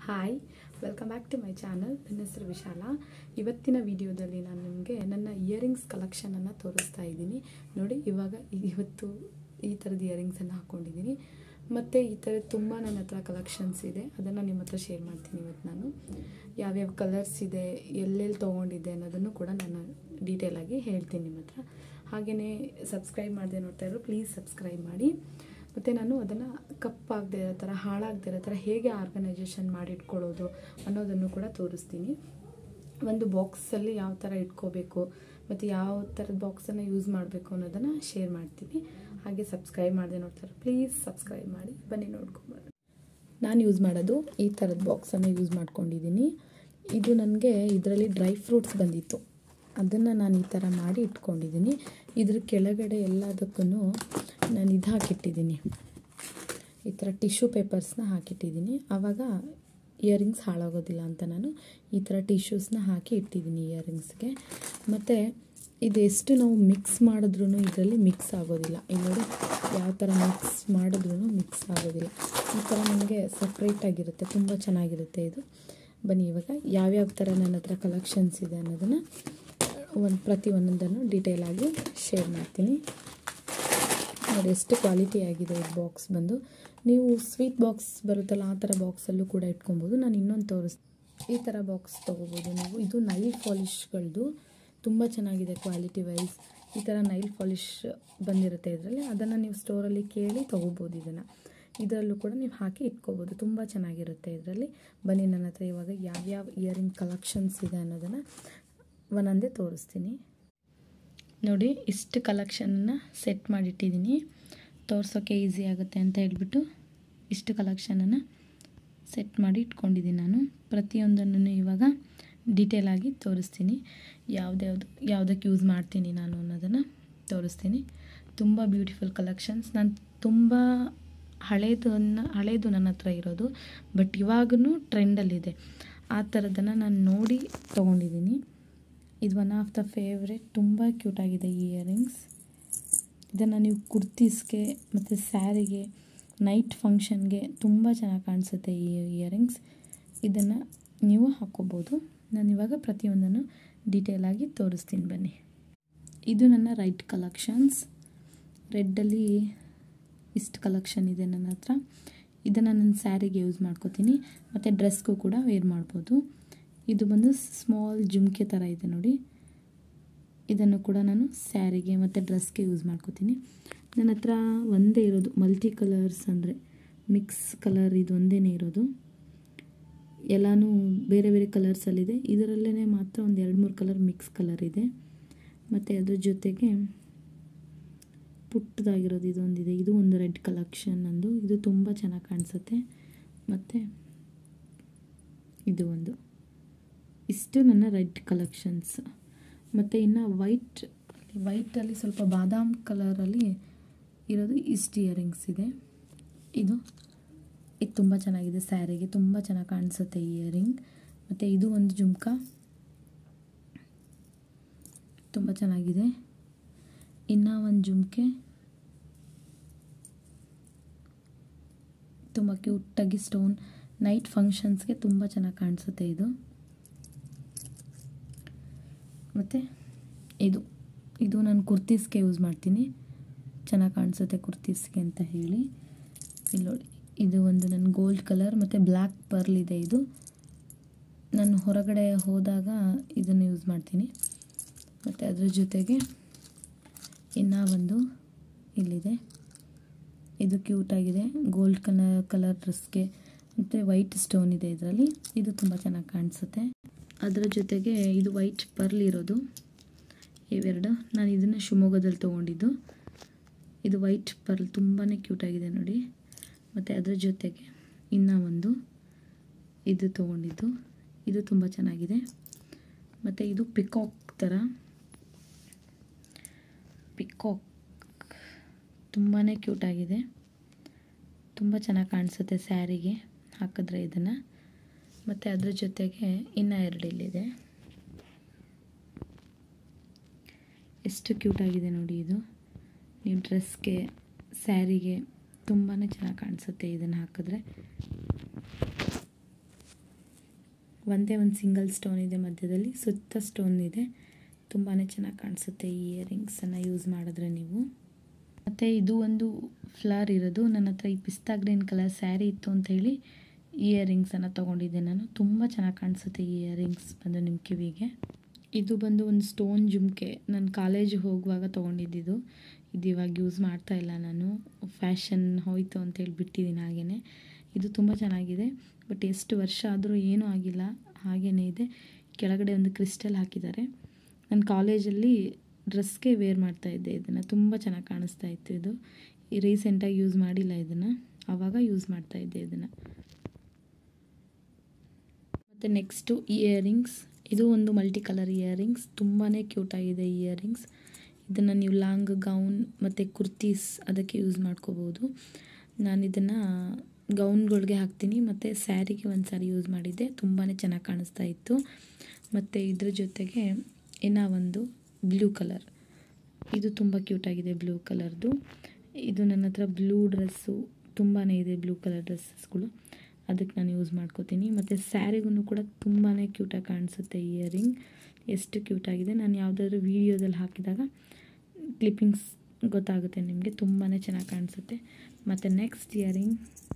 hi welcome back to my channel ನನ್ನ ಹೆಸರು ವಿಶಾಲ ಇವತ್ತಿನ ವಿಡಿಯೋದಲ್ಲಿ ನಾನು ನಿಮಗೆ ನನ್ನ ಇಯರಿಂಗ್ಸ್ ಕಲೆಕ್ಷನನ್ನು ತೋರಿಸ್ತಾ ಇದ್ದೀನಿ ನೋಡಿ ಇವಾಗ ಇವತ್ತು ಈ ಥರದ ಇಯರಿಂಗ್ಸನ್ನು ಹಾಕ್ಕೊಂಡಿದ್ದೀನಿ ಮತ್ತು ಈ ಥರ ತುಂಬ ನನ್ನ ಹತ್ರ ಕಲೆಕ್ಷನ್ಸ್ ಇದೆ ಅದನ್ನು ನಿಮ್ಮ ಹತ್ರ ಶೇರ್ ಮಾಡ್ತೀನಿ ಇವತ್ತು ನಾನು ಯಾವ್ಯಾವ ಕಲರ್ಸ್ ಇದೆ ಎಲ್ಲೆಲ್ಲಿ ತೊಗೊಂಡಿದ್ದೆ ಅನ್ನೋದನ್ನು ಕೂಡ ನಾನು ಡೀಟೇಲಾಗಿ ಹೇಳ್ತೀನಿ ನಿಮ್ಮ ಹತ್ರ ಹಾಗೆಯೇ ಸಬ್ಸ್ಕ್ರೈಬ್ ಮಾಡದೆ ನೋಡ್ತಾ ಇದ್ರು ಪ್ಲೀಸ್ ಸಬ್ಸ್ಕ್ರೈಬ್ ಮಾಡಿ ಮತ್ತು ನಾನು ಅದನ್ನು ಕಪ್ಪಾಗದೇ ಇರೋ ಥರ ಹಾಳಾಗದೇ ಇರೋ ಥರ ಹೇಗೆ ಆರ್ಗನೈಜೇಷನ್ ಮಾಡಿಟ್ಕೊಳ್ಳೋದು ಅನ್ನೋದನ್ನು ಕೂಡ ತೋರಿಸ್ತೀನಿ ಒಂದು ಬಾಕ್ಸಲ್ಲಿ ಯಾವ ಥರ ಇಟ್ಕೋಬೇಕು ಮತ್ತು ಯಾವ ಥರದ ಬಾಕ್ಸನ್ನು ಯೂಸ್ ಮಾಡಬೇಕು ಅನ್ನೋದನ್ನು ಶೇರ್ ಮಾಡ್ತೀನಿ ಹಾಗೆ ಸಬ್ಸ್ಕ್ರೈಬ್ ಮಾಡದೆ ನೋಡ್ತಾರೆ ಪ್ಲೀಸ್ ಸಬ್ಸ್ಕ್ರೈಬ್ ಮಾಡಿ ಬನ್ನಿ ನೋಡ್ಕೊಂಬರೋಣ ನಾನು ಯೂಸ್ ಮಾಡೋದು ಈ ಥರದ ಬಾಕ್ಸನ್ನು ಯೂಸ್ ಮಾಡ್ಕೊಂಡಿದ್ದೀನಿ ಇದು ನನಗೆ ಇದರಲ್ಲಿ ಡ್ರೈ ಫ್ರೂಟ್ಸ್ ಬಂದಿತ್ತು ಅದನ್ನು ನಾನು ಈ ಥರ ಮಾಡಿ ಇಟ್ಕೊಂಡಿದ್ದೀನಿ ಇದ್ರ ಕೆಳಗಡೆ ಎಲ್ಲದಕ್ಕೂ ನಾನು ಇದು ಹಾಕಿಟ್ಟಿದ್ದೀನಿ ಈ ಥರ ಟಿಶ್ಯೂ ಪೇಪರ್ಸ್ನ ಹಾಕಿಟ್ಟಿದ್ದೀನಿ ಆವಾಗ ಇಯರಿಂಗ್ಸ್ ಹಾಳಾಗೋದಿಲ್ಲ ಅಂತ ನಾನು ಈ ಥರ ಟಿಶ್ಯೂಸ್ನ ಹಾಕಿ ಇಟ್ಟಿದ್ದೀನಿ ಇಯರಿಂಗ್ಸ್ಗೆ ಮತ್ತು ಇದು ಎಷ್ಟು ನಾವು ಮಿಕ್ಸ್ ಮಾಡಿದ್ರೂ ಇದರಲ್ಲಿ ಮಿಕ್ಸ್ ಆಗೋದಿಲ್ಲ ಇಲ್ಲಿ ನೋಡಿ ಯಾವ ಥರ ಮಿಕ್ಸ್ ಮಾಡಿದ್ರೂ ಮಿಕ್ಸ್ ಆಗೋದಿಲ್ಲ ಈ ಥರ ನನಗೆ ಸಪ್ರೇಟಾಗಿರುತ್ತೆ ತುಂಬ ಚೆನ್ನಾಗಿರುತ್ತೆ ಇದು ಬನ್ನಿ ಇವಾಗ ಯಾವ್ಯಾವ ಥರ ನನ್ನ ಹತ್ರ ಕಲೆಕ್ಷನ್ಸ್ ಇದೆ ಅನ್ನೋದನ್ನು ಒಂದು ಪ್ರತಿ ಒಂದೊಂದನ್ನು ಡೀಟೇಲಾಗಿ ಶೇರ್ ಮಾಡ್ತೀನಿ ನೋಡಿ ಎಷ್ಟು ಕ್ವಾಲಿಟಿ ಆಗಿದೆ ಈ ಬಾಕ್ಸ್ ಬಂದು ನೀವು ಸ್ವೀಟ್ ಬಾಕ್ಸ್ ಬರುತ್ತಲ್ಲ ಆ ಥರ ಬಾಕ್ಸಲ್ಲೂ ಕೂಡ ಇಟ್ಕೊಬೋದು ನಾನು ಇನ್ನೊಂದು ತೋರಿಸ್ ಈ ಥರ ಬಾಕ್ಸ್ ತೊಗೋಬೋದು ನೀವು ಇದು ನೈಲ್ ಪಾಲಿಷ್ಗಳದ್ದು ತುಂಬ ಚೆನ್ನಾಗಿದೆ ಕ್ವಾಲಿಟಿ ವೈಸ್ ಈ ಥರ ನೈಲ್ ಪಾಲಿಷ್ ಬಂದಿರುತ್ತೆ ಇದರಲ್ಲಿ ಅದನ್ನು ನೀವು ಸ್ಟೋರಲ್ಲಿ ಕೇಳಿ ತೊಗೋಬೋದು ಇದನ್ನು ಇದರಲ್ಲೂ ಕೂಡ ನೀವು ಹಾಕಿ ಇಟ್ಕೋಬೋದು ತುಂಬ ಚೆನ್ನಾಗಿರುತ್ತೆ ಇದರಲ್ಲಿ ಬನ್ನಿ ನನ್ನ ಹತ್ರ ಇವಾಗ ಯಾವ್ಯಾವ ಇಯರಿಂಗ್ ಕಲೆಕ್ಷನ್ಸ್ ಇದೆ ಅನ್ನೋದನ್ನು ಒಂದೊಂದೇ ತೋರಿಸ್ತೀನಿ ನೋಡಿ ಇಷ್ಟು ಕಲೆಕ್ಷನನ್ನು ಸೆಟ್ ಮಾಡಿಟ್ಟಿದ್ದೀನಿ ತೋರ್ಸೋಕ್ಕೆ ಈಸಿ ಆಗುತ್ತೆ ಅಂತ ಹೇಳ್ಬಿಟ್ಟು ಇಷ್ಟು ಕಲೆಕ್ಷನನ್ನು ಸೆಟ್ ಮಾಡಿ ಇಟ್ಕೊಂಡಿದ್ದೀನಿ ನಾನು ಪ್ರತಿಯೊಂದನ್ನು ಇವಾಗ ಡೀಟೇಲಾಗಿ ತೋರಿಸ್ತೀನಿ ಯಾವುದ್ಯಾವುದು ಯಾವುದಕ್ಕೆ ಯೂಸ್ ಮಾಡ್ತೀನಿ ನಾನು ಅನ್ನೋದನ್ನು ತೋರಿಸ್ತೀನಿ ತುಂಬ ಬ್ಯೂಟಿಫುಲ್ ಕಲೆಕ್ಷನ್ಸ್ ನಾನು ತುಂಬ ಹಳೇದನ್ನು ಹಳೇದು ನನ್ನ ಹತ್ರ ಇರೋದು ಬಟ್ ಇವಾಗೂ ಟ್ರೆಂಡಲ್ಲಿದೆ ಆ ಥರದನ್ನು ನಾನು ನೋಡಿ ತೊಗೊಂಡಿದ್ದೀನಿ ಇದು ಒನ್ ಆಫ್ ದ ಫೇವ್ರೆಟ್ ತುಂಬ ಕ್ಯೂಟಾಗಿದೆ ಈ ಇಯರಿಂಗ್ಸ್ ಇದನ್ನು ನೀವು ಕುರ್ತೀಸ್ಗೆ ಮತ್ತು ಸ್ಯಾರಿಗೆ ನೈಟ್ ಫಂಕ್ಷನ್ಗೆ ತುಂಬ ಚೆನ್ನಾಗಿ ಕಾಣಿಸುತ್ತೆ ಈ ಇಯರಿಂಗ್ಸ್ ಇದನ್ನು ನೀವು ಹಾಕ್ಕೋಬೋದು ನಾನು ಇವಾಗ ಪ್ರತಿಯೊಂದನ್ನು ಡೀಟೇಲಾಗಿ ತೋರಿಸ್ತೀನಿ ಬನ್ನಿ ಇದು ನನ್ನ ರೈಟ್ ಕಲೆಕ್ಷನ್ಸ್ ರೆಡ್ಡಲ್ಲಿ ಇಷ್ಟು ಕಲೆಕ್ಷನ್ ಇದೆ ನನ್ನ ಹತ್ರ ಇದನ್ನು ನಾನು ಸ್ಯಾರಿಗೆ ಯೂಸ್ ಮಾಡ್ಕೋತೀನಿ ಮತ್ತು ಡ್ರೆಸ್ಗೂ ಕೂಡ ವೇರ್ ಮಾಡ್ಬೋದು ಇದು ಬಂದು ಸ್ಮಾಲ್ ಜುಮ್ಕೆ ಥರ ಇದೆ ನೋಡಿ ಇದನ್ನು ಕೂಡ ನಾನು ಸ್ಯಾರಿಗೆ ಮತ್ತು ಡ್ರೆಸ್ಗೆ ಯೂಸ್ ಮಾಡ್ಕೋತೀನಿ ನನ್ನ ಹತ್ರ ಒಂದೇ ಇರೋದು ಮಲ್ಟಿ ಕಲರ್ಸ್ ಅಂದರೆ ಮಿಕ್ಸ್ ಕಲರ್ ಇದು ಒಂದೇ ಇರೋದು ಎಲ್ಲನೂ ಬೇರೆ ಬೇರೆ ಕಲರ್ಸಲ್ಲಿದೆ ಇದರಲ್ಲೇ ಮಾತ್ರ ಒಂದು ಎರಡು ಮೂರು ಕಲರ್ ಮಿಕ್ಸ್ ಕಲರ್ ಇದೆ ಮತ್ತು ಅದ್ರ ಜೊತೆಗೆ ಪುಟ್ಟದಾಗಿರೋದು ಇದೊಂದಿದೆ ಇದು ಒಂದು ರೆಡ್ ಕಲೆಕ್ಷನ್ ಅಂದು ಇದು ತುಂಬ ಚೆನ್ನಾಗಿ ಕಾಣಿಸುತ್ತೆ ಮತ್ತು ಇದು ಒಂದು ಇಷ್ಟು ನನ್ನ ರೆಡ್ ಕಲೆಕ್ಷನ್ಸ್ ಮತ್ತು ಇನ್ನು ವೈಟ್ ವೈಟಲ್ಲಿ ಸ್ವಲ್ಪ ಬಾದಾಮ್ ಕಲರಲ್ಲಿ ಇರೋದು ಇಷ್ಟು ಇಯರಿಂಗ್ಸ್ ಇದೆ ಇದು ಇದು ತುಂಬ ಚೆನ್ನಾಗಿದೆ ಸ್ಯಾರಿಗೆ ತುಂಬ ಚೆನ್ನಾಗಿ ಕಾಣಿಸುತ್ತೆ ಈ ಇಯರಿಂಗ್ ಮತ್ತು ಇದು ಒಂದು ಜುಮ್ಕ ತುಂಬ ಚೆನ್ನಾಗಿದೆ ಇನ್ನು ಒಂದು ಜುಮ್ಕೆ ತುಂಬ ಕ್ಯೂಟಾಗಿ ಸ್ಟೋನ್ ನೈಟ್ ಫಂಕ್ಷನ್ಸ್ಗೆ ತುಂಬ ಚೆನ್ನಾಗಿ ಕಾಣಿಸುತ್ತೆ ಇದು ಮತ್ತು ಇದು ಇದು ನಾನು ಕುರ್ತೀಸ್ಗೆ ಯೂಸ್ ಮಾಡ್ತೀನಿ ಚೆನ್ನಾಗಿ ಕಾಣಿಸುತ್ತೆ ಕುರ್ತೀಸ್ಗೆ ಅಂತ ಹೇಳಿ ಇಲ್ಲಿ ನೋಡಿ ಇದು ಒಂದು ನನ್ನ ಗೋಲ್ಡ್ ಕಲರ್ ಮತ್ತು ಬ್ಲ್ಯಾಕ್ ಪರ್ಲ್ ಇದೆ ಇದು ನಾನು ಹೊರಗಡೆ ಹೋದಾಗ ಇದನ್ನು ಯೂಸ್ ಮಾಡ್ತೀನಿ ಮತ್ತು ಅದ್ರ ಜೊತೆಗೆ ಇನ್ನೂ ಒಂದು ಇಲ್ಲಿದೆ ಇದು ಕ್ಯೂಟಾಗಿದೆ ಗೋಲ್ಡ್ ಕಲರ್ ಕಲರ್ ಡ್ರೆಸ್ಗೆ ಮತ್ತು ವೈಟ್ ಸ್ಟೋನ್ ಇದೆ ಇದರಲ್ಲಿ ಇದು ತುಂಬ ಚೆನ್ನಾಗಿ ಕಾಣಿಸುತ್ತೆ ಅದರ ಜೊತೆಗೆ ಇದು ವೈಟ್ ಪರ್ಲ್ ಇರೋದು ಇವೆರಡು ನಾನು ಇದನ್ನು ಶಿವಮೊಗ್ಗದಲ್ಲಿ ತೊಗೊಂಡಿದ್ದು ಇದು ವೈಟ್ ಪರ್ಲ್ ತುಂಬಾ ಕ್ಯೂಟಾಗಿದೆ ನೋಡಿ ಮತ್ತು ಅದರ ಜೊತೆಗೆ ಇನ್ನೂ ಒಂದು ಇದು ತೊಗೊಂಡಿದ್ದು ಇದು ತುಂಬ ಚೆನ್ನಾಗಿದೆ ಮತ್ತು ಇದು ಪಿಕಾಕ್ ಥರ ಪಿಕಾಕ್ ತುಂಬಾ ಕ್ಯೂಟಾಗಿದೆ ತುಂಬ ಚೆನ್ನಾಗಿ ಕಾಣಿಸುತ್ತೆ ಸ್ಯಾರಿಗೆ ಹಾಕಿದ್ರೆ ಇದನ್ನು ಮತ್ತು ಅದ್ರ ಜೊತೆಗೆ ಇನ್ನೂ ಎರಡು ಇಲ್ಲಿದೆ ಎಷ್ಟು ಕ್ಯೂಟಾಗಿದೆ ನೋಡಿ ಇದು ನೀವು ಡ್ರೆಸ್ಗೆ ಸ್ಯಾರಿಗೆ ತುಂಬಾ ಚೆನ್ನಾಗಿ ಕಾಣಿಸುತ್ತೆ ಇದನ್ನು ಹಾಕಿದ್ರೆ ಒಂದೇ ಒಂದು ಸಿಂಗಲ್ ಸ್ಟೋನ್ ಇದೆ ಮಧ್ಯದಲ್ಲಿ ಸುತ್ತ ಸ್ಟೋನ್ ಇದೆ ತುಂಬಾ ಚೆನ್ನಾಗಿ ಕಾಣಿಸುತ್ತೆ ಈ ಇಯರಿಂಗ್ಸನ್ನು ಯೂಸ್ ಮಾಡಿದ್ರೆ ನೀವು ಮತ್ತು ಇದು ಒಂದು ಫ್ಲವರ್ ಇರೋದು ನನ್ನ ಹತ್ರ ಈ ಪಿಸ್ತಾ ಗ್ರೀನ್ ಕಲರ್ ಸ್ಯಾರಿ ಇತ್ತು ಅಂತ ಹೇಳಿ ಇಯರಿಂಗ್ಸನ್ನು ತೊಗೊಂಡಿದ್ದೆ ನಾನು ತುಂಬ ಚೆನ್ನಾಗಿ ಕಾಣಿಸುತ್ತೆ ಈ ಇಯರಿಂಗ್ಸ್ ಬಂದು ನಿಮ್ಮ ಕಿವಿಗೆ ಇದು ಬಂದು ಒಂದು ಸ್ಟೋನ್ ಜುಮ್ಕೆ ನಾನು ಕಾಲೇಜಿಗೆ ಹೋಗುವಾಗ ತೊಗೊಂಡಿದ್ದು ಇದು ಇವಾಗ ಯೂಸ್ ಮಾಡ್ತಾ ಇಲ್ಲ ನಾನು ಫ್ಯಾಷನ್ ಹೋಯಿತು ಅಂತೇಳಿ ಬಿಟ್ಟಿದ್ದೀನಿ ಹಾಗೆಯೇ ಇದು ತುಂಬ ಚೆನ್ನಾಗಿದೆ ಬಟ್ ಎಷ್ಟು ವರ್ಷ ಆದರೂ ಏನೂ ಆಗಿಲ್ಲ ಹಾಗೇ ಇದೆ ಕೆಳಗಡೆ ಒಂದು ಕ್ರಿಸ್ಟಲ್ ಹಾಕಿದ್ದಾರೆ ನಾನು ಕಾಲೇಜಲ್ಲಿ ಡ್ರೆಸ್ಗೆ ವೇರ್ ಮಾಡ್ತಾ ಇದ್ದೆ ಇದನ್ನು ತುಂಬ ಚೆನ್ನಾಗಿ ಕಾಣಿಸ್ತಾ ಇತ್ತು ಇದು ರೀಸೆಂಟಾಗಿ ಯೂಸ್ ಮಾಡಿಲ್ಲ ಇದನ್ನು ಆವಾಗ ಯೂಸ್ ಮಾಡ್ತಾ ಇದ್ದೆ ಇದನ್ನು ಮತ್ತು ನೆಕ್ಸ್ಟು ಇಯರಿಂಗ್ಸ್ ಇದು ಒಂದು ಮಲ್ಟಿ ಕಲರ್ ಇಯರಿಂಗ್ಸ್ ತುಂಬಾ ಕ್ಯೂಟಾಗಿದೆ ಇಯರಿಂಗ್ಸ್ ಇದನ್ನು ನೀವು ಲಾಂಗ್ ಗೌನ್ ಮತ್ತು ಕುರ್ತೀಸ್ ಅದಕ್ಕೆ ಯೂಸ್ ಮಾಡ್ಕೋಬೋದು ನಾನು ಇದನ್ನು ಗೌನ್ಗಳಿಗೆ ಹಾಕ್ತೀನಿ ಮತ್ತು ಸ್ಯಾರಿಗೆ ಒಂದು ಸಾರಿ ಯೂಸ್ ಮಾಡಿದ್ದೆ ತುಂಬಾ ಚೆನ್ನಾಗಿ ಕಾಣಿಸ್ತಾ ಇತ್ತು ಮತ್ತು ಇದ್ರ ಜೊತೆಗೆ ಇನ್ನೂ ಒಂದು ಬ್ಲೂ ಕಲರ್ ಇದು ತುಂಬ ಕ್ಯೂಟಾಗಿದೆ ಬ್ಲೂ ಕಲರ್ದು ಇದು ನನ್ನ ಹತ್ರ ಬ್ಲೂ ಡ್ರೆಸ್ಸು ತುಂಬಾ ಇದೆ ಬ್ಲೂ ಕಲರ್ ಡ್ರೆಸ್ಸಸ್ಗಳು ಅದಕ್ಕೆ ನಾನು ಯೂಸ್ ಮಾಡ್ಕೋತೀನಿ ಮತ್ತು ಸ್ಯಾರಿಗೂ ಕೂಡ ತುಂಬಾ ಕ್ಯೂಟಾಗಿ ಕಾಣಿಸುತ್ತೆ ಇಯರಿಂಗ್ ಎಷ್ಟು ಕ್ಯೂಟಾಗಿದೆ ನಾನು ಯಾವುದಾದ್ರೂ ವೀಡಿಯೋದಲ್ಲಿ ಹಾಕಿದಾಗ ಕ್ಲಿಪ್ಪಿಂಗ್ಸ್ ಗೊತ್ತಾಗುತ್ತೆ ನಿಮಗೆ ತುಂಬಾ ಚೆನ್ನಾಗಿ ಕಾಣಿಸುತ್ತೆ ಮತ್ತು next earring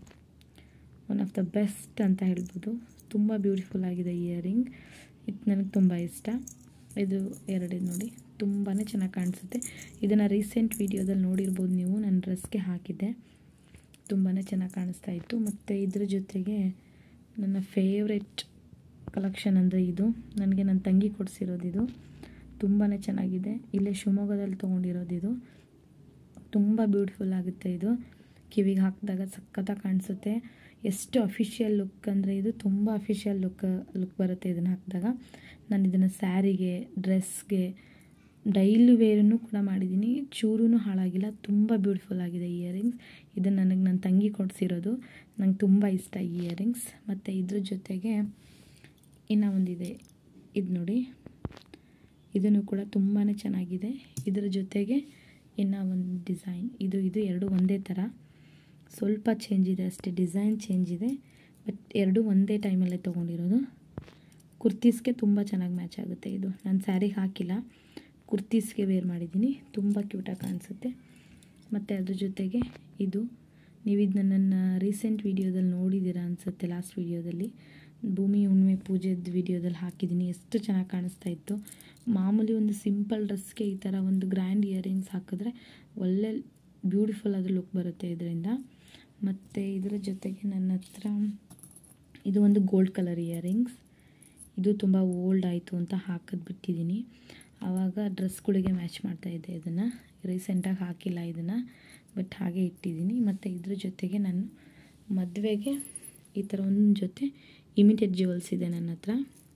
one of the best ಅಂತ ಹೇಳ್ಬೋದು ತುಂಬ ಬ್ಯೂಟಿಫುಲ್ ಆಗಿದೆ ಇಯರಿಂಗ್ ಇದು ನನಗೆ ತುಂಬ ಇಷ್ಟ ಇದು ಎರಡಿದು ನೋಡಿ ತುಂಬಾ ಚೆನ್ನಾಗಿ ಕಾಣಿಸುತ್ತೆ ಇದನ್ನು ರೀಸೆಂಟ್ ವೀಡಿಯೋದಲ್ಲಿ ನೋಡಿರ್ಬೋದು ನೀವು ನನ್ನ ಡ್ರೆಸ್ಗೆ ಹಾಕಿದ್ದೆ ತುಂಬಾ ಚೆನ್ನಾಗಿ ಕಾಣಿಸ್ತಾ ಇತ್ತು ಮತ್ತು ಇದ್ರ ಜೊತೆಗೆ ನನ್ನ ಫೇವ್ರೆಟ್ ಕಲೆಕ್ಷನ್ ಅಂದರೆ ಇದು ನನಗೆ ನನ್ನ ತಂಗಿ ಕೊಡಿಸಿರೋದು ಇದು ತುಂಬಾ ಚೆನ್ನಾಗಿದೆ ಇಲ್ಲೇ ಶಿವಮೊಗ್ಗದಲ್ಲಿ ತೊಗೊಂಡಿರೋದು ಇದು ತುಂಬ ಬ್ಯೂಟಿಫುಲ್ ಆಗುತ್ತೆ ಇದು ಕಿವಿಗೆ ಹಾಕಿದಾಗ ಸಖತ್ತಾಗಿ ಕಾಣಿಸುತ್ತೆ ಎಷ್ಟು ಅಫಿಷಿಯಲ್ ಲುಕ್ ಅಂದರೆ ಇದು ತುಂಬ ಅಫಿಷಿಯಲ್ ಲುಕ್ ಲುಕ್ ಬರುತ್ತೆ ಇದನ್ನು ಹಾಕಿದಾಗ ನಾನು ಇದನ್ನು ಸ್ಯಾರಿಗೆ ಡ್ರೆಸ್ಗೆ ಡೈಲಿ ವೇರನ್ನು ಕೂಡ ಮಾಡಿದ್ದೀನಿ ಚೂರೂ ಹಾಳಾಗಿಲ್ಲ ತುಂಬ ಬ್ಯೂಟಿಫುಲ್ ಆಗಿದೆ ಇಯರಿಂಗ್ಸ್ ಇದು ನನಗೆ ನನ್ನ ತಂಗಿ ಕೊಡಿಸಿರೋದು ನಂಗೆ ತುಂಬ ಇಷ್ಟ ಈ ಇಯರಿಂಗ್ಸ್ ಮತ್ತು ಇದ್ರ ಜೊತೆಗೆ ಇನ್ನೂ ಒಂದಿದೆ ಇದು ನೋಡಿ ಇದನ್ನು ಕೂಡ ತುಂಬಾ ಚೆನ್ನಾಗಿದೆ ಇದರ ಜೊತೆಗೆ ಇನ್ನೂ ಒಂದು ಡಿಸೈನ್ ಇದು ಇದು ಎರಡು ಒಂದೇ ಥರ ಸ್ವಲ್ಪ ಚೇಂಜ್ ಇದೆ ಅಷ್ಟೇ ಡಿಸೈನ್ ಚೇಂಜ್ ಇದೆ ಬಟ್ ಎರಡು ಒಂದೇ ಟೈಮಲ್ಲೇ ತೊಗೊಂಡಿರೋದು ಕುರ್ತೀಸ್ಗೆ ತುಂಬ ಚೆನ್ನಾಗಿ ಮ್ಯಾಚ್ ಆಗುತ್ತೆ ಇದು ನಾನು ಸ್ಯಾರಿಗೆ ಹಾಕಿಲ್ಲ ಕುರ್ತೀಸ್ಗೆ ವೇರ್ ಮಾಡಿದ್ದೀನಿ ತುಂಬ ಕ್ಯೂಟಾಗಿ ಕಾಣಿಸುತ್ತೆ ಮತ್ತು ಅದ್ರ ಜೊತೆಗೆ ಇದು ನೀವು ಇದನ್ನ ನನ್ನ ರೀಸೆಂಟ್ ವೀಡಿಯೋದಲ್ಲಿ ನೋಡಿದ್ದೀರಾ ಅನಿಸುತ್ತೆ ಲಾಸ್ಟ್ ವೀಡಿಯೋದಲ್ಲಿ ಭೂಮಿ ಹುಣ್ಣಿಮೆ ಪೂಜೆದ ವೀಡಿಯೋದಲ್ಲಿ ಹಾಕಿದ್ದೀನಿ ಎಷ್ಟು ಚೆನ್ನಾಗಿ ಕಾಣಿಸ್ತಾ ಇತ್ತು ಮಾಮೂಲಿ ಒಂದು ಸಿಂಪಲ್ ಡ್ರೆಸ್ಗೆ ಈ ಥರ ಒಂದು ಗ್ರ್ಯಾಂಡ್ ಇಯರಿಂಗ್ಸ್ ಹಾಕಿದ್ರೆ ಒಳ್ಳೆ ಬ್ಯೂಟಿಫುಲ್ ಆದ ಲುಕ್ ಬರುತ್ತೆ ಇದರಿಂದ ಮತ್ತು ಇದರ ಜೊತೆಗೆ ನನ್ನ ಹತ್ರ ಇದು ಒಂದು ಗೋಲ್ಡ್ ಕಲರ್ ಇಯರಿಂಗ್ಸ್ ಇದು ತುಂಬ ಓಲ್ಡ್ ಆಯಿತು ಅಂತ ಹಾಕೋದು ಬಿಟ್ಟಿದ್ದೀನಿ ಆವಾಗ ಡ್ರೆಸ್ಗಳಿಗೆ ಮ್ಯಾಚ್ ಮಾಡ್ತಾಯಿದ್ದೆ ಇದನ್ನು ರೀಸೆಂಟಾಗಿ ಹಾಕಿಲ್ಲ ಇದನ್ನು ಬಟ್ ಹಾಗೆ ಇಟ್ಟಿದ್ದೀನಿ ಮತ್ತು ಇದ್ರ ಜೊತೆಗೆ ನಾನು ಮದುವೆಗೆ ಈ ಥರ ಒಂದು ಜೊತೆ ಇಮಿಟೇಟ್ ಜ್ಯುವೆಲ್ಸ್ ಇದೆ ನನ್ನ ಹತ್ರ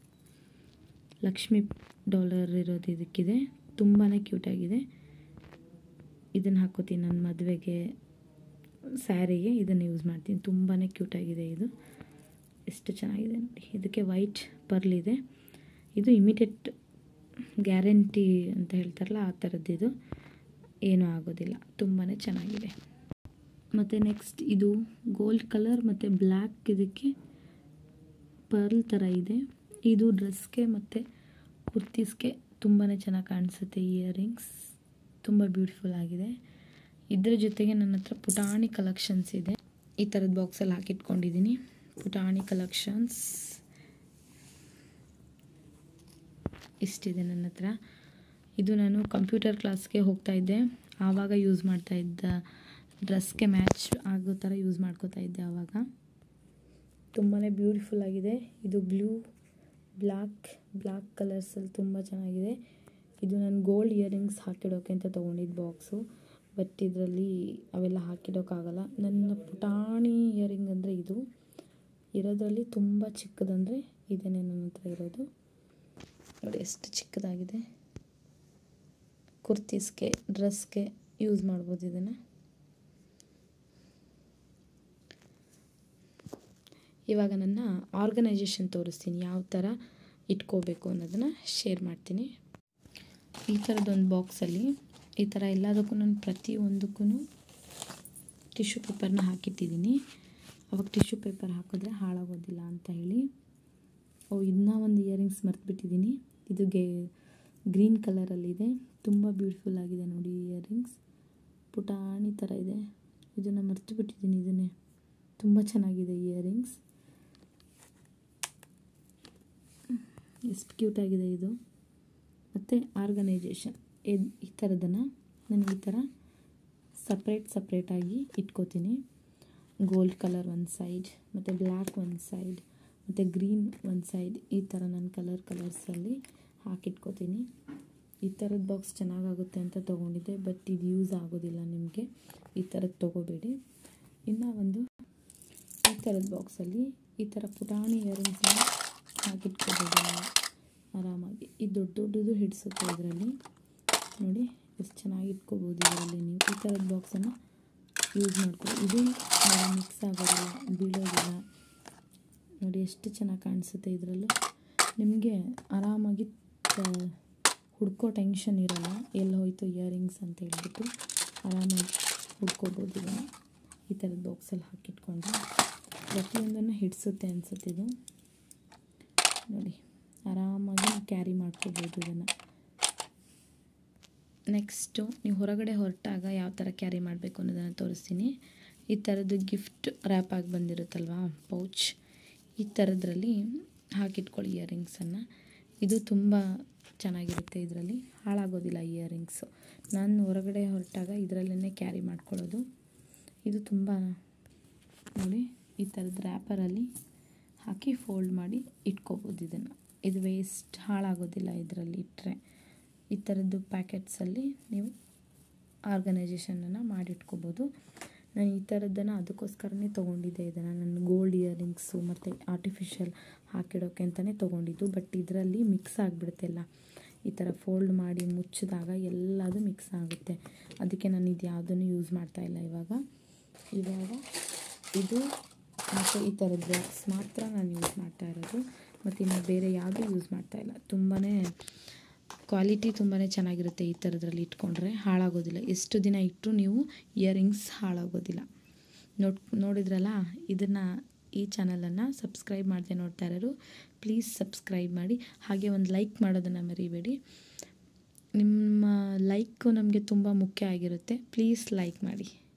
ಲಕ್ಷ್ಮಿ ಡಾಲರ್ ಇರೋದು ಇದಕ್ಕಿದೆ ತುಂಬಾ ಕ್ಯೂಟಾಗಿದೆ ಇದನ್ನು ಹಾಕೋತೀನಿ ನನ್ನ ಮದುವೆಗೆ ಸ್ಯಾರಿಗೆ ಇದನ್ನು ಯೂಸ್ ಮಾಡ್ತೀನಿ ತುಂಬಾ ಕ್ಯೂಟಾಗಿದೆ ಇದು ಎಷ್ಟು ಚೆನ್ನಾಗಿದೆ ನೋಡಿ ಇದಕ್ಕೆ ವೈಟ್ ಪರ್ಲ್ ಇದೆ ಇದು ಇಮಿಡಿಯೇಟ್ ಗ್ಯಾರಂಟಿ ಅಂತ ಹೇಳ್ತಾರಲ್ಲ ಆ ಥರದ್ದಿದು ಏನೂ ಆಗೋದಿಲ್ಲ ತುಂಬಾ ಚೆನ್ನಾಗಿದೆ ಮತ್ತು ನೆಕ್ಸ್ಟ್ ಇದು ಗೋಲ್ಡ್ ಕಲರ್ ಮತ್ತು ಬ್ಲ್ಯಾಕ್ ಇದಕ್ಕೆ ಪರ್ಲ್ ಥರ ಇದೆ ಇದು ಡ್ರೆಸ್ಗೆ ಮತ್ತು ಕುರ್ತೀಸ್ಗೆ ತುಂಬಾ ಚೆನ್ನಾಗಿ ಕಾಣಿಸುತ್ತೆ ಇಯರಿಂಗ್ಸ್ ತುಂಬ ಬ್ಯೂಟಿಫುಲ್ ಆಗಿದೆ ಇದ್ರ ಜೊತೆಗೆ ನನ್ನ ಹತ್ರ ಪುಟಾಣಿ ಕಲೆಕ್ಷನ್ಸ್ ಇದೆ ಈ ಥರದ ಬಾಕ್ಸಲ್ಲಿ ಹಾಕಿಟ್ಕೊಂಡಿದ್ದೀನಿ ಪುಟಾಣಿ ಕಲೆಕ್ಷನ್ಸ್ ಇಷ್ಟಿದೆ ನನ್ನ ಹತ್ರ ಇದು ನಾನು ಕಂಪ್ಯೂಟರ್ ಕ್ಲಾಸ್ಗೆ ಹೋಗ್ತಾ ಇದ್ದೆ ಆವಾಗ ಯೂಸ್ ಮಾಡ್ತಾ ಇದ್ದ ಡ್ರೆಸ್ಗೆ ಮ್ಯಾಚ್ ಆಗೋ ಥರ ಯೂಸ್ ಮಾಡ್ಕೋತಾ ಇದ್ದೆ ಆವಾಗ ತುಂಬಾ ಬ್ಯೂಟಿಫುಲ್ ಆಗಿದೆ ಇದು ಬ್ಲೂ ಬ್ಲ್ಯಾಕ್ ಬ್ಲ್ಯಾಕ್ ಕಲರ್ಸಲ್ಲಿ ತುಂಬ ಚೆನ್ನಾಗಿದೆ ಇದು ನಾನು ಗೋಲ್ಡ್ ಇಯರಿಂಗ್ಸ್ ಹಾಕಿಡೋಕೆ ಅಂತ ತೊಗೊಂಡಿದ್ದು ಬಾಕ್ಸು ಬಟ್ ಇದರಲ್ಲಿ ಅವೆಲ್ಲ ಹಾಕಿಡೋಕ್ಕಾಗಲ್ಲ ನನ್ನ ಪುಟಾಣಿ ಇಯರಿಂಗ್ ಅಂದರೆ ಇದು ಇರೋದ್ರಲ್ಲಿ ತುಂಬ ಚಿಕ್ಕದಂದರೆ ಇದೇನೆ ನನ್ನ ಹತ್ರ ಇರೋದು ನೋಡಿ ಎಷ್ಟು ಚಿಕ್ಕದಾಗಿದೆ ಕುರ್ತೀಸ್ಗೆ ಡ್ರೆಸ್ಗೆ ಯೂಸ್ ಮಾಡ್ಬೋದು ಇದನ್ನು ಇವಾಗ ನನ್ನ ಆರ್ಗನೈಜೇಷನ್ ತೋರಿಸ್ತೀನಿ ಯಾವ ಥರ ಇಟ್ಕೋಬೇಕು ಅನ್ನೋದನ್ನು ಶೇರ್ ಮಾಡ್ತೀನಿ ಈ ಥರದೊಂದು ಬಾಕ್ಸಲ್ಲಿ ಈ ಥರ ಎಲ್ಲದಕ್ಕೂ ನಾನು ಪ್ರತಿಯೊಂದಕ್ಕೂ ಟಿಶ್ಯೂ ಪೇಪರ್ನ ಹಾಕಿಟ್ಟಿದ್ದೀನಿ ಅವಾಗ ಟಿಶ್ಯೂ ಪೇಪರ್ ಹಾಕಿದ್ರೆ ಹಾಳಾಗೋದಿಲ್ಲ ಅಂತ ಹೇಳಿ ಓ ಇದನ್ನ ಒಂದು ಇಯರಿಂಗ್ಸ್ ಮರ್ತುಬಿಟ್ಟಿದ್ದೀನಿ ಇದು ಗೆ ಗ್ರೀನ್ ಕಲರಲ್ಲಿದೆ ತುಂಬ ಬ್ಯೂಟಿಫುಲ್ ಆಗಿದೆ ನೋಡಿ ಇಯರಿಂಗ್ಸ್ ಪುಟಾಣಿ ಥರ ಇದೆ ಇದನ್ನು ಮರ್ತು ಬಿಟ್ಟಿದ್ದೀನಿ ಇದನ್ನೇ ತುಂಬ ಚೆನ್ನಾಗಿದೆ ಇಯರಿಂಗ್ಸ್ ಎಷ್ಟು ಕ್ಯೂಟಾಗಿದೆ ಇದು ಮತ್ತು ಆರ್ಗನೈಜೇಷನ್ ಇದು ಈ ಥರದನ್ನು ನಾನು ಈ ಥರ ಸಪ್ರೇಟ್ ಸಪ್ರೇಟಾಗಿ ಇಟ್ಕೋತೀನಿ ಗೋಲ್ಡ್ ಕಲರ್ ಒಂದು ಸೈಡ್ ಮತ್ತು ಬ್ಲ್ಯಾಕ್ ಒಂದು ಸೈಡ್ ಮತ್ತು ಗ್ರೀನ್ ಒಂದು ಸೈಡ್ ಈ ಥರ ನಾನು ಕಲರ್ ಕಲರ್ಸಲ್ಲಿ ಹಾಕಿಟ್ಕೋತೀನಿ ಈ ಥರದ ಬಾಕ್ಸ್ ಚೆನ್ನಾಗಾಗುತ್ತೆ ಅಂತ ತೊಗೊಂಡಿದ್ದೆ ಬಟ್ ಇದು ಯೂಸ್ ಆಗೋದಿಲ್ಲ ನಿಮಗೆ ಈ ಥರದ್ದು ತೊಗೋಬೇಡಿ ಇನ್ನು ಒಂದು ಈ ಥರದ ಬಾಕ್ಸಲ್ಲಿ ಈ ಥರ ಪುಟಾಣಿ ಇಯರಿಂಗ್ಸ್ನ ಹಾಕಿಟ್ಕೋಬೋದು ನಾವು ಆರಾಮಾಗಿ ಇದು ದೊಡ್ಡ ದೊಡ್ಡದು ಹಿಡಿಸುತ್ತೆ ಇದರಲ್ಲಿ ನೋಡಿ ಎಷ್ಟು ಚೆನ್ನಾಗಿ ಇಟ್ಕೋಬೋದು ಇದರಲ್ಲಿ ನೀವು ಈ ಥರದ ಬಾಕ್ಸನ್ನು ಯೂಸ್ ಮಾಡ್ಕೊಳ್ಳಿ ಇದು ಮಿಕ್ಸ್ ಆಗೋದಿಲ್ಲ ಬೀಳೋದಿಲ್ಲ ನೋಡಿ ಎಷ್ಟು ಚೆನ್ನಾಗಿ ಕಾಣಿಸುತ್ತೆ ಇದರಲ್ಲೂ ನಿಮಗೆ ಆರಾಮಾಗಿ ಹುಡ್ಕೋ ಟೆನ್ಷನ್ ಇರಲ್ಲ ಎಲ್ಲಿ ಹೋಯ್ತು ಇಯರಿಂಗ್ಸ್ ಅಂತ ಹೇಳ್ಬಿಟ್ಟು ಆರಾಮಾಗಿ ಹುಡ್ಕೋಬೋದು ಇದನ್ನು ಈ ಥರದ ಬಾಕ್ಸಲ್ಲಿ ಹಾಕಿಟ್ಕೊಂಡ್ರೆ ಪ್ರತಿಯೊಂದನ್ನು ಹಿಡಿಸುತ್ತೆ ಅನಿಸುತ್ತೆ ಇದು ನೋಡಿ ಆರಾಮಾಗಿ ಕ್ಯಾರಿ ಮಾಡ್ಕೋಬೋದು ಇದನ್ನು ನೆಕ್ಸ್ಟು ನೀವು ಹೊರಗಡೆ ಹೊರಟಾಗ ಯಾವ ಥರ ಕ್ಯಾರಿ ಮಾಡಬೇಕು ಅನ್ನೋದನ್ನು ತೋರಿಸ್ತೀನಿ ಈ ಥರದ್ದು ಗಿಫ್ಟ್ ರ್ಯಾಪ್ ಆಗಿ ಬಂದಿರುತ್ತಲ್ವಾ ಪೌಚ್ ಈ ಥರದ್ರಲ್ಲಿ ಹಾಕಿಟ್ಕೊಳ್ಳಿ ಇಯರಿಂಗ್ಸನ್ನು ಇದು ತುಂಬ ಚೆನ್ನಾಗಿರುತ್ತೆ ಇದರಲ್ಲಿ ಹಾಳಾಗೋದಿಲ್ಲ ಇಯರಿಂಗ್ಸು ನಾನು ಹೊರಗಡೆ ಹೊರಟಾಗ ಇದರಲ್ಲೇ ಕ್ಯಾರಿ ಮಾಡ್ಕೊಳ್ಳೋದು ಇದು ತುಂಬ ನೋಡಿ ಈ ಥರದ ರ್ಯಾಪರಲ್ಲಿ ಹಾಕಿ ಫೋಲ್ಡ್ ಮಾಡಿ ಇಟ್ಕೋಬೋದು ಇದನ್ನು ಇದು ವೇಸ್ಟ್ ಹಾಳಾಗೋದಿಲ್ಲ ಇದರಲ್ಲಿ ಇಟ್ಟರೆ ಈ ಥರದ್ದು ಪ್ಯಾಕೆಟ್ಸಲ್ಲಿ ನೀವು ಆರ್ಗನೈಜೇಷನನ್ನು ಮಾಡಿಟ್ಕೋಬೋದು ನಾನು ಈ ಥರದ್ದನ್ನು ಅದಕ್ಕೋಸ್ಕರನೇ ತೊಗೊಂಡಿದ್ದೆ ಇದನ್ನು ನನ್ನ ಗೋಲ್ಡ್ ಇಯರಿಂಗ್ಸು ಮತ್ತು ಆರ್ಟಿಫಿಷಿಯಲ್ ಹಾಕಿಡೋಕ್ಕೆ ಅಂತಲೇ ತೊಗೊಂಡಿದ್ದು ಬಟ್ ಇದರಲ್ಲಿ ಮಿಕ್ಸ್ ಆಗಿಬಿಡುತ್ತೆಲ್ಲ ಈ ಥರ ಫೋಲ್ಡ್ ಮಾಡಿ ಮುಚ್ಚಿದಾಗ ಎಲ್ಲದೂ ಮಿಕ್ಸ್ ಆಗುತ್ತೆ ಅದಕ್ಕೆ ನಾನು ಇದು ಯಾವುದನ್ನು ಯೂಸ್ ಮಾಡ್ತಾಯಿಲ್ಲ ಇವಾಗ ಇವಾಗ ಇದು ಮತ್ತು ಈ ಥರದ ಬಾಕ್ಸ್ ಮಾತ್ರ ನಾನು ಯೂಸ್ ಮಾಡ್ತಾ ಇರೋದು ಮತ್ತು ಇನ್ನು ಬೇರೆ ಯಾವುದೂ ಯೂಸ್ ಮಾಡ್ತಾಯಿಲ್ಲ ತುಂಬಾ ಕ್ವಾಲಿಟಿ ತುಂಬಾ ಚೆನ್ನಾಗಿರುತ್ತೆ ಈ ಥರದ್ರಲ್ಲಿ ಇಟ್ಕೊಂಡ್ರೆ ಹಾಳಾಗೋದಿಲ್ಲ ಎಷ್ಟು ದಿನ ಇಟ್ಟರು ನೀವು ಇಯರಿಂಗ್ಸ್ ಹಾಳಾಗೋದಿಲ್ಲ ನೋಡ್ ನೋಡಿದ್ರಲ್ಲ ಇದನ್ನು ಈ ಚಾನಲನ್ನು ಸಬ್ಸ್ಕ್ರೈಬ್ ಮಾಡದೆ ನೋಡ್ತಾ ಇರೋರು ಪ್ಲೀಸ್ ಸಬ್ಸ್ಕ್ರೈಬ್ ಮಾಡಿ ಹಾಗೆ ಒಂದು ಲೈಕ್ ಮಾಡೋದನ್ನು ಮರಿಬೇಡಿ ನಿಮ್ಮ ಲೈಕು ನಮಗೆ ತುಂಬ ಮುಖ್ಯ ಆಗಿರುತ್ತೆ ಪ್ಲೀಸ್ ಲೈಕ್ ಮಾಡಿ